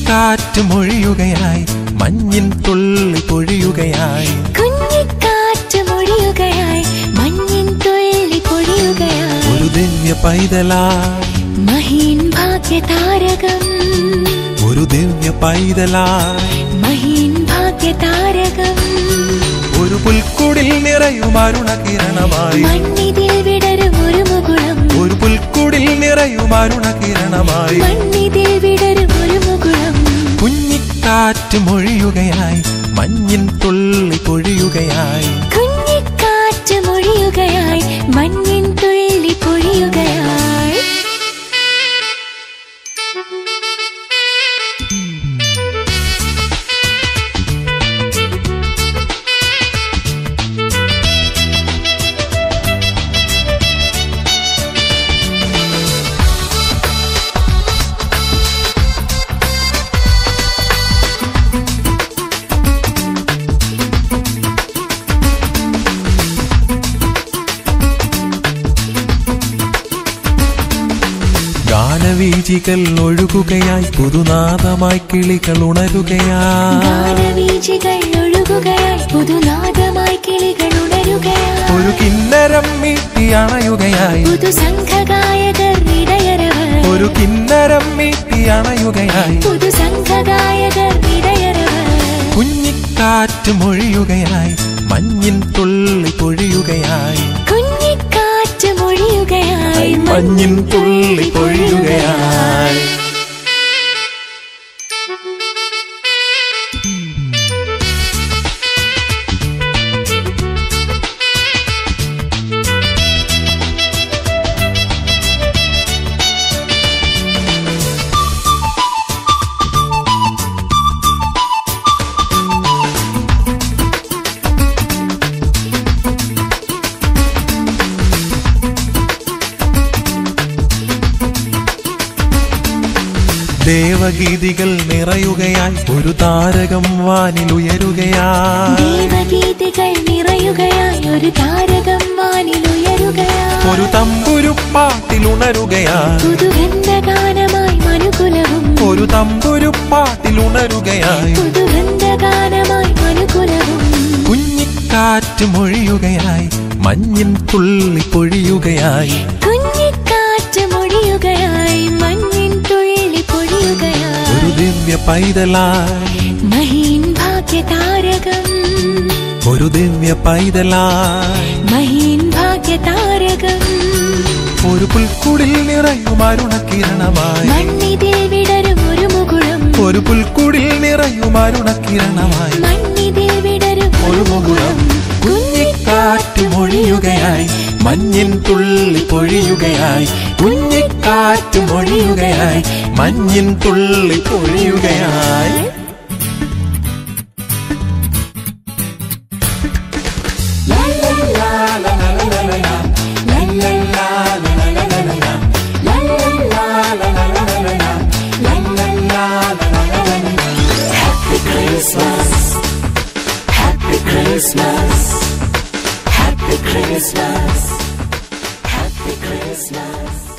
കുഞ്ഞിക്കാറ്റ് മൊഴിയുകയായി മഞ്ഞിൻ തുള്ളി പൊഴിയുകയായി കുഞ്ഞിക്കാറ്റ് മൊഴിയുകയായി മഞ്ഞിൻ തുള്ളി പൊഴിയുകയായി ഒരു ദിവ്യ പൈതലായി മഹീൻ ഭാഗ്യതാരകം ഒരു ദിവ്യ പൈതലായി മഹീൻ ഭാഗ്യതാരകം ഒരു പുൽക്കുടിൽ നിറയും അരുണകിരണമായി മണ്ണിതിൽ വിടരും ഒരു മുകുളം ഒരു പുൽക്കുടിൽ നിറയും അരുണകിരണമായി മണ്ണിതിൽ വിടരും ഒരു മുകുളം കുഞ്ഞിക്കാറ്റ് മൊഴിയുകയായി മഞ്ഞിൻ തുള്ളി പൊഴിയുകയായി കുഞ്ഞിക്കാറ്റ് മൊഴിയുകയായി മഞ്ഞിൻ തുള്ളി പൊഴിയുകയായി ഗാനവീചികൾ ഒഴുകുകയായി പുതുനാദമായി കിളികൾ ഉണരുകയായി ഗാനവീചികൾ ഒഴുകുകയായി പുതുനാദമായി കിളികൾ ഉണരുകയായി ഒരു കിന്നരം മീട്ടി അണയുകയായി പുതു സംഘഗായകർ ഇടയരവർ ഒരു കിന്നരം മീട്ടി അണയുകയായി പുതു സംഘഗായകർ ഇടയരവർ കുഞ്ഞിക്കാറ്റ് മൊഴിയുകയായി മഞ്ഞിൻ തുള്ളി പൊഴിയുകയായി കുഞ്ഞിക്കാറ്റ് മൊഴിയുകയായി മഞ്ഞിൻ തുള്ളി പൊഴിയുകയായി ദേവഗീതികൾ നിറയുകയായി ഒരു താരകം വാനിൽ ഉയരുകയായി ദേവഗീതികൾ നിറയുകയായി ഒരു താരകം വാനിൽ ഉയരുകയായി ഒരു തമ്പുരുപ്പാട്ടിൽ ഉണരുകയായി പുതുഗന്ധഗാനമായി മനുകുലവും ഒരു തമ്പുരുപ്പാട്ടിൽ ഉണരുകയായി പുതുഗന്ധഗാനമായി മനുകുലവും കുഞ്ഞിക്കാറ്റ് മൊഴിയുകയായി മഞ്ഞിൻ തുള്ളി പൊഴിയുകയായി കുഞ്ഞിക്കാറ്റ് മൊഴിയുകയായി മഞ്ഞിൻ തുള്ളി പൊഴിയുകയായി ഒരു ദിവ്യ പൈതലായി മഹീൻ ഭാഗ്യതാരകം ഒരു ദിവ്യ പൈതലായി മഹീൻ ഭാഗ്യതാരകം ഒരു പുൽക്കുടിൽ നിറയും അരുണകിരണമായി മണ്ണിതിൽ വിടരും ഒരു മുകുളം ഒരു പുൽക്കുടിൽ നിറയും അരുണകിരണമായി മണ്ണിതിൽ വിടരും ഒരു മുകുളം കുഞ്ഞിക്കാറ്റ് മൊഴിയുകയായി മഞ്ഞിൻ തുള്ളി പൊഴിയുകയായി കുഞ്ഞിക്കാറ്റ് മൊഴിയുകയായി മഞ്ഞിൻ തുള്ളി പൊഴിയുകയായി Happy Christmas. Happy Christmas. Happy Christmas. Happy Christmas.